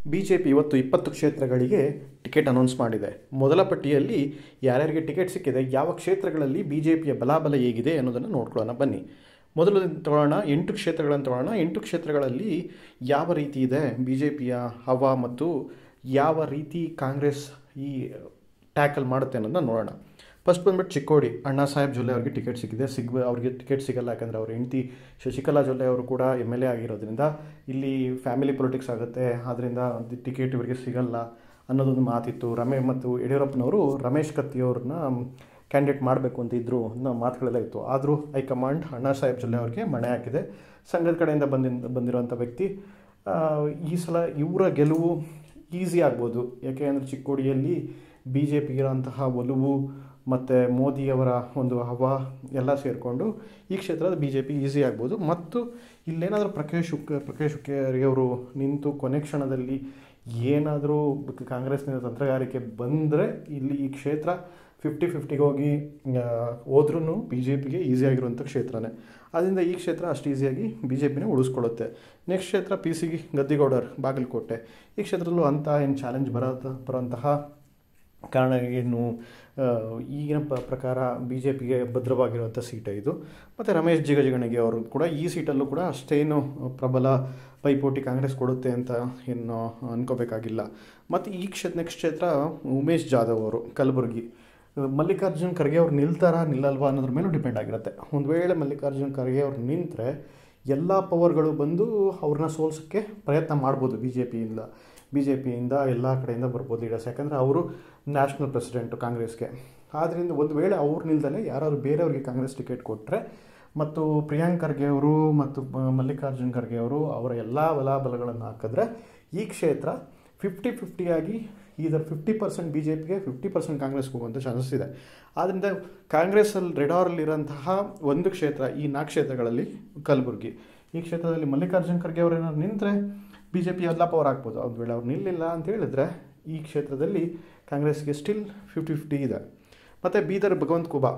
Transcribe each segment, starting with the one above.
B J P ಇವತ್ತು ಇಪ್ಪತ್ತು ಕ್ಷೇತ್ರಗಳಿಗೆ ಟಿಕೆಟ್ ಅನೌನ್ಸ್ ಮಾಡಿದೆ ಮೊದಲ ಪಟ್ಟಿಯಲ್ಲಿ ಯಾರ್ಯಾರಿಗೆ ಟಿಕೆಟ್ ಸಿಕ್ಕಿದೆ ಯಾವ ಕ್ಷೇತ್ರಗಳಲ್ಲಿ ಬಿ ಜೆ ಪಿಯ ಬಲಾಬಲ ಹೇಗಿದೆ ಅನ್ನೋದನ್ನು ನೋಡ್ಕೊಳ್ಳೋಣ ಬನ್ನಿ ಮೊದಲು ತಗೊಳ್ಳೋಣ ಎಂಟು ಕ್ಷೇತ್ರಗಳನ್ನು ತಗೊಳ್ಳೋಣ ಎಂಟು ಕ್ಷೇತ್ರಗಳಲ್ಲಿ ಯಾವ ರೀತಿ ಇದೆ ಬಿ ಜೆ ಪಿಯ ಹವಾ ಮತ್ತು ಯಾವ ರೀತಿ ಕಾಂಗ್ರೆಸ್ ಈ ಟ್ಯಾಕಲ್ ಮಾಡುತ್ತೆ ಅನ್ನೋದನ್ನ ನೋಡೋಣ ಫಸ್ಟ್ ಬಂದ್ಬಿಟ್ಟು ಚಿಕ್ಕೋಡಿ ಅಣ್ಣಾ ಸಾಹೇಬ್ ಜೊಲ್ಲೆ ಅವ್ರಿಗೆ ಟಿಕೆಟ್ ಸಿಕ್ಕಿದೆ ಸಿಗ್ ಅವ್ರಿಗೆ ಟಿಕೆಟ್ ಸಿಗಲ್ಲ ಯಾಕಂದರೆ ಅವ್ರ ಹೆಂಡತಿ ಶಶಿಕಲಾ ಜೊಲ್ಲೆ ಅವರು ಕೂಡ ಎಮ್ ಎಲ್ ಎ ಆಗಿರೋದ್ರಿಂದ ಇಲ್ಲಿ ಫ್ಯಾಮಿಲಿ ಪೊಲಿಟಿಕ್ಸ್ ಆಗುತ್ತೆ ಆದ್ದರಿಂದ ಟಿಕೆಟ್ ಇವರಿಗೆ ಸಿಗಲ್ಲ ಅನ್ನೋದೊಂದು ಮಾತಿತ್ತು ರಮೇ ಮತ್ತು ಯಡಿಯೂರಪ್ಪನವರು ರಮೇಶ್ ಕತ್ತಿಯವ್ರನ್ನ ಕ್ಯಾಂಡಿಡೇಟ್ ಮಾಡಬೇಕು ಅಂತ ಇದ್ದರು ಅನ್ನೋ ಮಾತುಗಳೆಲ್ಲ ಇತ್ತು ಆದರೂ ಹೈಕಮಾಂಡ್ ಅಣ್ಣಾ ಸಾಹೇಬ್ ಜೊಲ್ಲೆ ಅವ್ರಿಗೆ ಮಣೆ ಹಾಕಿದೆ ಸಂಘದ ಕಡೆಯಿಂದ ಬಂದಿ ಬಂದಿರೋಂಥ ವ್ಯಕ್ತಿ ಆ, ಈ ಸಲ ಇವರ ಗೆಲುವು ಈಸಿ ಆಗ್ಬೋದು ಯಾಕೆ ಅಂದರೆ ಚಿಕ್ಕೋಡಿಯಲ್ಲಿ ಬಿ ಜೆ ಪಿಗಿರೋಂತಹ ಒಲವು ಮತ್ತು ಮೋದಿಯವರ ಒಂದು ಹವಾ ಎಲ್ಲ ಸೇರಿಕೊಂಡು ಈ ಕ್ಷೇತ್ರದ ಬಿ ಜೆ ಪಿ ಈಸಿ ಆಗ್ಬೋದು ಮತ್ತು ಇಲ್ಲೇನಾದರೂ ಪ್ರಕಾಶ್ ಹುಕ್ ಪ್ರಕಾಶ್ ಹುಕ್ಕೇರಿಯವರು ನಿಂತು ಕೊನೆ ಕ್ಷಣದಲ್ಲಿ ಏನಾದರೂ ಕಾಂಗ್ರೆಸ್ನಿಂದ ತಂತ್ರಗಾರಿಕೆ ಬಂದರೆ ಇಲ್ಲಿ ಈ ಕ್ಷೇತ್ರ ಫಿಫ್ಟಿ ಫಿಫ್ಟಿಗೆ ಹೋಗಿ ಹೋದ್ರೂ ಬಿ ಜೆ ಪಿಗೆ ಈಸಿ ಆಗಿರುವಂಥ ಕ್ಷೇತ್ರನೇ ಆದ್ದರಿಂದ ಈ ಕ್ಷೇತ್ರ ಅಷ್ಟು ಈಸಿಯಾಗಿ ಬಿ ಜೆ ಪಿನೇ ಉಳಿಸ್ಕೊಳ್ಳುತ್ತೆ ನೆಕ್ಸ್ಟ್ ಕ್ಷೇತ್ರ ಪಿ ಸಿ ಗದ್ದಿಗೌಡರ್ ಬಾಗಲಕೋಟೆ ಈ ಕ್ಷೇತ್ರದಲ್ಲೂ ಅಂಥ ಏನು ಚಾಲೆಂಜ್ ಬರೋ ಬರೋಂತಹ ಕಾರಣ ಏನು ಆ, ಈಗಿನ ಪ ಪ್ರಕಾರ ಬಿ ಜೆ ಪಿಗೆ ಭದ್ರವಾಗಿರುವಂಥ ಸೀಟೇ ಇದು ಮತ್ತು ರಮೇಶ್ ಜಿಗಜಿಗಣಿಗೆ ಅವರು ಕೂಡ ಈ ಸೀಟಲ್ಲೂ ಕೂಡ ಅಷ್ಟೇನು ಪ್ರಬಲ ಪೈಪೋಟಿ ಕಾಂಗ್ರೆಸ್ ಕೊಡುತ್ತೆ ಅಂತ ಏನು ಅನ್ಕೋಬೇಕಾಗಿಲ್ಲ ಮತ್ತು ಈ ಕ್ಷೇತ್ರ ನೆಕ್ಸ್ಟ್ ಕ್ಷೇತ್ರ ಉಮೇಶ್ ಜಾಧವ್ ಅವರು ಕಲಬುರಗಿ ಮಲ್ಲಿಕಾರ್ಜುನ್ ಖರ್ಗೆ ಅವ್ರು ನಿಲ್ತಾರಾ ನಿಲ್ಲಲ್ವಾ ಅನ್ನೋದ್ರ ಮೇಲೂ ಡಿಪೆಂಡ್ ಆಗಿರುತ್ತೆ ಒಂದು ವೇಳೆ ಮಲ್ಲಿಕಾರ್ಜುನ್ ಖರ್ಗೆ ಅವ್ರು ನಿಂತರೆ ಎಲ್ಲ ಪವರ್ಗಳು ಬಂದು ಅವ್ರನ್ನ ಸೋಲ್ಸೋಕ್ಕೆ ಪ್ರಯತ್ನ ಮಾಡ್ಬೋದು ಬಿ ಜೆ ಪಿಯಿಂದ ಬಿ ಜೆ ಪಿಯಿಂದ ಎಲ್ಲ ಕಡೆಯಿಂದ ಬರ್ಬೋದು ಲೀಡರ್ಸ್ ಯಾಕಂದರೆ ಅವರು ನ್ಯಾಷನಲ್ ಪ್ರೆಸಿಡೆಂಟು ಕಾಂಗ್ರೆಸ್ಗೆ ಆದ್ದರಿಂದ ಒಂದು ವೇಳೆ ಅವ್ರು ನಿಲ್ದಲೆ ಯಾರಾದ್ರು ಬೇರೆಯವ್ರಿಗೆ ಕಾಂಗ್ರೆಸ್ ಟಿಕೆಟ್ ಕೊಟ್ಟರೆ ಮತ್ತು ಪ್ರಿಯಾಂಕ್ ಖರ್ಗೆ ಅವರು ಮತ್ತು ಮ- ಮಲ್ಲಿಕಾರ್ಜುನ್ ಖರ್ಗೆ ಅವರು ಅವರ ಎಲ್ಲ ಬಲಾಬಲಗಳನ್ನು ಹಾಕಿದ್ರೆ ಈ ಕ್ಷೇತ್ರ ಫಿಫ್ಟಿ ಫಿಫ್ಟಿಯಾಗಿ ಇದರ ಫಿಫ್ಟಿ ಪರ್ಸೆಂಟ್ ಬಿ ಜೆ ಪಿಗೆ ಫಿಫ್ಟಿ ಪರ್ಸೆಂಟ್ ಕಾಂಗ್ರೆಸ್ಗೆ ಹೋಗುವಂಥ ಚಾನ್ಸಸ್ ಇದೆ ಆದ್ದರಿಂದ ಕಾಂಗ್ರೆಸ್ಸಲ್ಲಿ ರೆಡಾರಲ್ಲಿರೋಂತಹ ಒಂದು ಕ್ಷೇತ್ರ ಈ ನಾಲ್ಕು ಕ್ಷೇತ್ರಗಳಲ್ಲಿ ಕಲಬುರಗಿ ಈ ಕ್ಷೇತ್ರದಲ್ಲಿ ಮಲ್ಲಿಕಾರ್ಜುನ್ ಖರ್ಗೆ ಅವರು ಏನಾದ್ರು ನಿಂತರೆ ಬಿ ಜೆ ಪಿ ಎಲ್ಲ ಪವರ್ ಆಗ್ಬೋದು ಒಂದು ವೇಳೆ ಅವ್ರು ನಿಲ್ಲಿಲ್ಲ ಅಂತ ಹೇಳಿದ್ರೆ ಈ ಕ್ಷೇತ್ರದಲ್ಲಿ ಕಾಂಗ್ರೆಸ್ಗೆ ಸ್ಟಿಲ್ ಫಿಫ್ಟಿ ಫಿಫ್ಟಿ ಇದೆ ಮತ್ತು ಬೀದರ್ ಭಗವಂತ್ ಕುಬಾ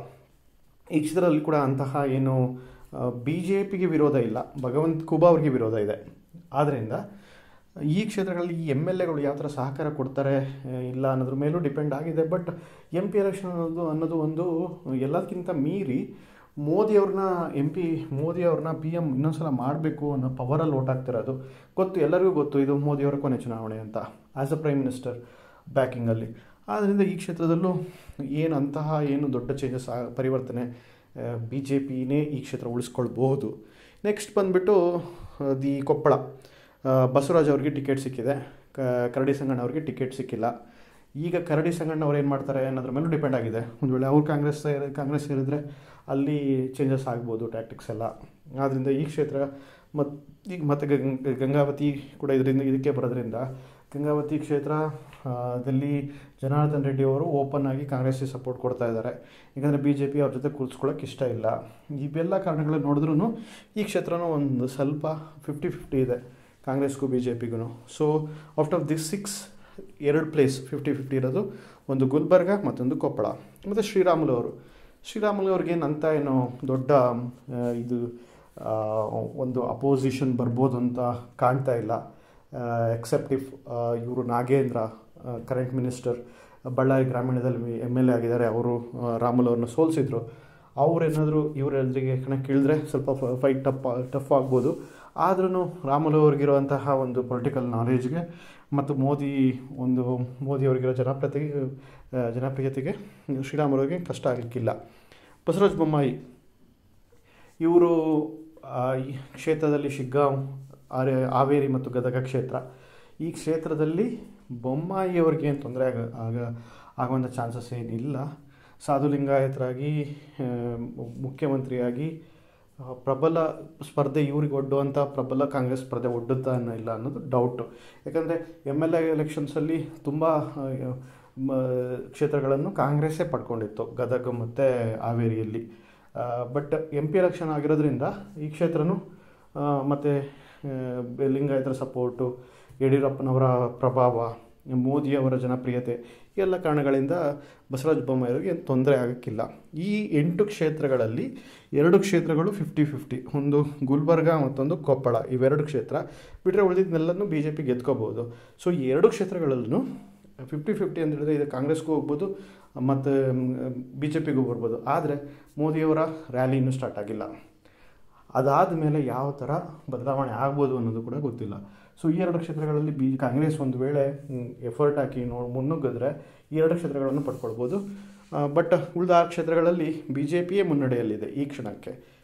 ಈ ಕ್ಷೇತ್ರದಲ್ಲಿ ಕೂಡ ಅಂತಹ ಏನು ಬಿ ಜೆ ಪಿಗೆ ವಿರೋಧ ಇಲ್ಲ ಭಗವಂತ್ ಕುಬಾ ಅವ್ರಿಗೆ ವಿರೋಧ ಇದೆ ಆದ್ದರಿಂದ ಈ ಕ್ಷೇತ್ರಗಳಲ್ಲಿ ಈ ಎಮ್ ಎಲ್ ಎಗಳು ಯಾವ ಥರ ಸಹಕಾರ ಕೊಡ್ತಾರೆ ಆ, ಇಲ್ಲ ಅನ್ನೋದ್ರ ಮೇಲೂ ಡಿಪೆಂಡ್ ಆಗಿದೆ ಬಟ್ ಎಂ ಪಿ ಎಲೆಕ್ಷನ್ ಅನ್ನೋದು ಅನ್ನೋದು ಒಂದು ಎಲ್ಲದಕ್ಕಿಂತ ಮೀರಿ ಮೋದಿಯವ್ರನ್ನ ಎಂ ಪಿ ಮೋದಿಯವ್ರನ್ನ ಪಿ ಎಮ್ ಇನ್ನೊಂದ್ಸಲ ಮಾಡಬೇಕು ಅನ್ನೋ ಪವರಲ್ಲಿ ಓಟ್ ಆಗ್ತಿರೋದು ಗೊತ್ತು ಎಲ್ಲರಿಗೂ ಗೊತ್ತು ಇದು ಮೋದಿಯವರ ಕೊನೆ ಚುನಾವಣೆ ಅಂತ ಆ್ಯಸ್ ಅ ಪ್ರೈಮ್ ಮಿನಿಸ್ಟರ್ ಬ್ಯಾಕಿಂಗಲ್ಲಿ ಆದ್ದರಿಂದ ಈ ಕ್ಷೇತ್ರದಲ್ಲೂ ಏನು ಅಂತಹ ಏನು ದೊಡ್ಡ ಚೇಂಜಸ್ ಪರಿವರ್ತನೆ ಬಿ ಜೆ ಪಿನೇ ಈ ಕ್ಷೇತ್ರ ಉಳಿಸ್ಕೊಳ್ಬಹುದು ನೆಕ್ಸ್ಟ್ ಬಂದುಬಿಟ್ಟು ದಿ ಕೊಪ್ಪಳ ಆ, ಬಸವರಾಜ್ ಅವ್ರಿಗೆ ಟಿಕೆಟ್ ಸಿಕ್ಕಿದೆ ಕ ಕರಡಿ ಸಂಗಣ್ಣ ಅವ್ರಿಗೆ ಟಿಕೆಟ್ ಸಿಕ್ಕಿಲ್ಲ ಈಗ ಕರಡಿ ಸಂಗಣ್ಣ ಅವ್ರು ಏನು ಮಾಡ್ತಾರೆ ಅನ್ನೋದ್ರ ಮೇಲೂ ಡಿಪೆಂಡ್ ಆಗಿದೆ ಒಂದು ವೇಳೆ ಅವ್ರು ಕಾಂಗ್ರೆಸ್ ಸೇರಿ ಕಾಂಗ್ರೆಸ್ ಸೇರಿದ್ರೆ ಅಲ್ಲಿ ಚೇಂಜಸ್ ಆಗ್ಬೋದು ಟ್ಯಾಕ್ಟಿಕ್ಸ್ ಎಲ್ಲ ಆದ್ದರಿಂದ ಈ ಕ್ಷೇತ್ರ ಮತ್ತು ಈಗ ಮತ್ತು ಗಂಗ್- ಗಂಗಾವತಿ ಕೂಡ ಇದರಿಂದ ಇದಕ್ಕೆ ಬರೋದ್ರಿಂದ ಗಂಗಾವತಿ ಕ್ಷೇತ್ರ ಆ, ದಲ್ಲಿ ಜನಾರ್ದನ್ ರೆಡ್ಡಿ ಅವರು ಓಪನ್ ಆಗಿ ಕಾಂಗ್ರೆಸ್ಗೆ ಸಪೋರ್ಟ್ ಕೊಡ್ತಾ ಇದ್ದಾರೆ ಯಾಕಂದರೆ ಬಿ ಜೆ ಪಿ ಅವ್ರ ಜೊತೆ ಕೂರಿಸ್ಕೊಳ್ಳೋಕೆ ಇಷ್ಟ ಇಲ್ಲ ಇವೆಲ್ಲ ಕಾರಣಗಳನ್ನ ನೋಡಿದ್ರೂ ಈ ಕ್ಷೇತ್ರನೂ ಒಂದು ಸ್ವಲ್ಪ ಫಿಫ್ಟಿ ಫಿಫ್ಟಿ ಇದೆ ಕಾಂಗ್ರೆಸ್ಗೂ ಬಿ ಜೆ ಪಿಗೂ so out of this six ಎರಡು ಪ್ಲೇಸ್ ಫಿಫ್ಟಿ ಫಿಫ್ಟಿ ಇರೋದು ಒಂದು ಗುಲ್ಬರ್ಗ ಮತ್ತೊಂದು ಕೊಪ್ಪಳ ಮತ್ತು ಶ್ರೀರಾಮುಲು ಅವರು ಶ್ರೀರಾಮುಲು ಅವ್ರಿಗೇನು ಅಂತ ಏನೋ ದೊಡ್ಡ ಆ, ಇದು ಆ, ಒಂದು ಅಪೋಸಿಷನ್ ಬರ್ಬೋದು ಅಂತ ಕಾಣ್ತಾ ಇಲ್ಲ ಎಕ್ಸೆಪ್ಟ್ ಇಫ್ ಇವರು ನಾಗೇಂದ್ರ ಕರೆಂಟ್ ಮಿನಿಸ್ಟರ್ ಬಳ್ಳಾರಿ ಗ್ರಾಮೀಣದಲ್ಲಿ ಎಮ್ ಎಲ್ ಎ ಆಗಿದ್ದಾರೆ ಅವರು ರಾಮುಲು ಅವ್ರನ್ನ ಸೋಲಿಸಿದ್ರು ಅವ್ರೇನಾದರೂ ಇವ್ರ ಎದುರಿಗೆ ಕಣಕ್ಕೆ ಇಳಿದ್ರೆ ಸ್ವಲ್ಪ ಫೈಟ್ ಟಫ್ ಟಫ್ ಆಗ್ಬೋದು ಆದ್ರೂ ರಾಮುಲು ಅವ್ರಿಗಿರುವಂತಹ ಒಂದು ಪೊಲಿಟಿಕಲ್ ನಾಲೆಜ್ಗೆ ಮತ್ತು ಮೋದಿ ಒಂದು ಮೋದಿ ಅವ್ರಿಗಿರೋ ಜನಪ್ರಿಯತೆಗೆ ಆ, ಜನಪ್ರಿಯತೆಗೆ ಶ್ರೀರಾಮುಲುಗೆ ಕಷ್ಟ ಆಗಲಿಕ್ಕಿಲ್ಲ ಬಸವರಾಜ ಬೊಮ್ಮಾಯಿ ಇವರು ಆ, ಈ ಕ್ಷೇತ್ರದಲ್ಲಿ ಶಿಗ್ಗಾಂವ್ ಆರೆ- ಹಾವೇರಿ ಮತ್ತು ಗದಗ ಕ್ಷೇತ್ರ ಈ ಕ್ಷೇತ್ರದಲ್ಲಿ ಬೊಮ್ಮಾಯಿಯವ್ರಿಗೆ ಏನು ತೊಂದರೆ ಆಗ ಆಗ ಆಗುವಂಥ ಚಾನ್ಸಸ್ ಏನಿಲ್ಲ ಸಾಧು ಲಿಂಗಾಯತರಾಗಿ ಆ, ಮುಖ್ಯಮಂತ್ರಿಯಾಗಿ ಆ, ಪ್ರಬಲ ಸ್ಪರ್ಧೆ ಇವ್ರಿಗೆ ಒಡ್ಡುವಂಥ ಪ್ರಬಲ ಕಾಂಗ್ರೆಸ್ ಸ್ಪರ್ಧೆ ಒಡ್ಡುತ್ತಾ ಅನ್ನೋ ಇಲ್ಲ ಅನ್ನೋದು ಡೌಟು ಯಾಕಂದರೆ ಎಮ್ ಎಲ್ ಎ ಎಲೆಕ್ಷನ್ಸಲ್ಲಿ ತುಂಬ ಆ, ಮ ಕ್ಷೇತ್ರಗಳನ್ನು ಕಾಂಗ್ರೆಸ್ಸೇ ಪಡ್ಕೊಂಡಿತ್ತು ಗದಗ ಮತ್ತು ಹಾವೇರಿಯಲ್ಲಿ ಬಟ್ ಎಂ ಪಿ ಎಲೆಕ್ಷನ್ ಆಗಿರೋದ್ರಿಂದ ಈ ಕ್ಷೇತ್ರನೂ ಮತ್ತು ಲಿಂಗಾಯತರ ಸಪೋರ್ಟು ಯಡಿಯೂರಪ್ಪನವರ ಪ್ರಭಾವ ಮೋದಿಯವರ ಜನಪ್ರಿಯತೆ ಎಲ್ಲ ಕಾರಣಗಳಿಂದ ಬಸವರಾಜ ಬೊಮ್ಮಾಯಿಯವರಿಗೆ ಏನು ತೊಂದರೆ ಆಗೋಕ್ಕಿಲ್ಲ ಈ ಎಂಟು ಕ್ಷೇತ್ರಗಳಲ್ಲಿ ಎರಡು ಕ್ಷೇತ್ರಗಳು ಫಿಫ್ಟಿ ಫಿಫ್ಟಿ ಒಂದು ಗುಲ್ಬರ್ಗ ಮತ್ತೊಂದು ಕೊಪ್ಪಳ ಇವೆರಡು ಕ್ಷೇತ್ರ ಬಿಟ್ಟರೆ ಉಳಿದಿದ್ದನ್ನೆಲ್ಲನೂ ಬಿ ಜೆ ಪಿ ಗೆದ್ಕೋಬೋದು ಸೊ ಈ ಎರಡು ಕ್ಷೇತ್ರಗಳಲ್ಲೂ ಫಿಫ್ಟಿ ಫಿಫ್ಟಿ ಅಂತ ಹೇಳಿದ್ರೆ ಇದು ಕಾಂಗ್ರೆಸ್ಗೂ ಹೋಗ್ಬೋದು ಮತ್ತು ಬಿ ಜೆ ಪಿಗೂ ಬರ್ಬೋದು ಆದರೆ ಮೋದಿಯವರ ರ್ಯಾಲಿ ಇನ್ನೂ ಸ್ಟಾರ್ಟ್ ಆಗಿಲ್ಲ ಅದಾದ ಮೇಲೆ ಯಾವ ಥರ ಬದಲಾವಣೆ ಆಗ್ಬೋದು ಅನ್ನೋದು ಕೂಡ ಗೊತ್ತಿಲ್ಲ ಸೊ ಈ ಎರಡು ಕ್ಷೇತ್ರಗಳಲ್ಲಿ ಬಿ ಕಾಂಗ್ರೆಸ್ ಒಂದು ವೇಳೆ ಎಫರ್ಟ್ ಹಾಕಿ ನೋಡಿ ಮುನ್ನುಗ್ಗಿದ್ರೆ ಈ ಎರಡು ಕ್ಷೇತ್ರಗಳನ್ನು ಪಡ್ಕೊಳ್ಬೋದು ಬಟ್ ಉಳಿದ ಆರು ಕ್ಷೇತ್ರಗಳಲ್ಲಿ ಬಿ ಜೆ ಪಿಯೇ ಮುನ್ನಡೆಯಲ್ಲಿದೆ ಈ ಕ್ಷಣಕ್ಕೆ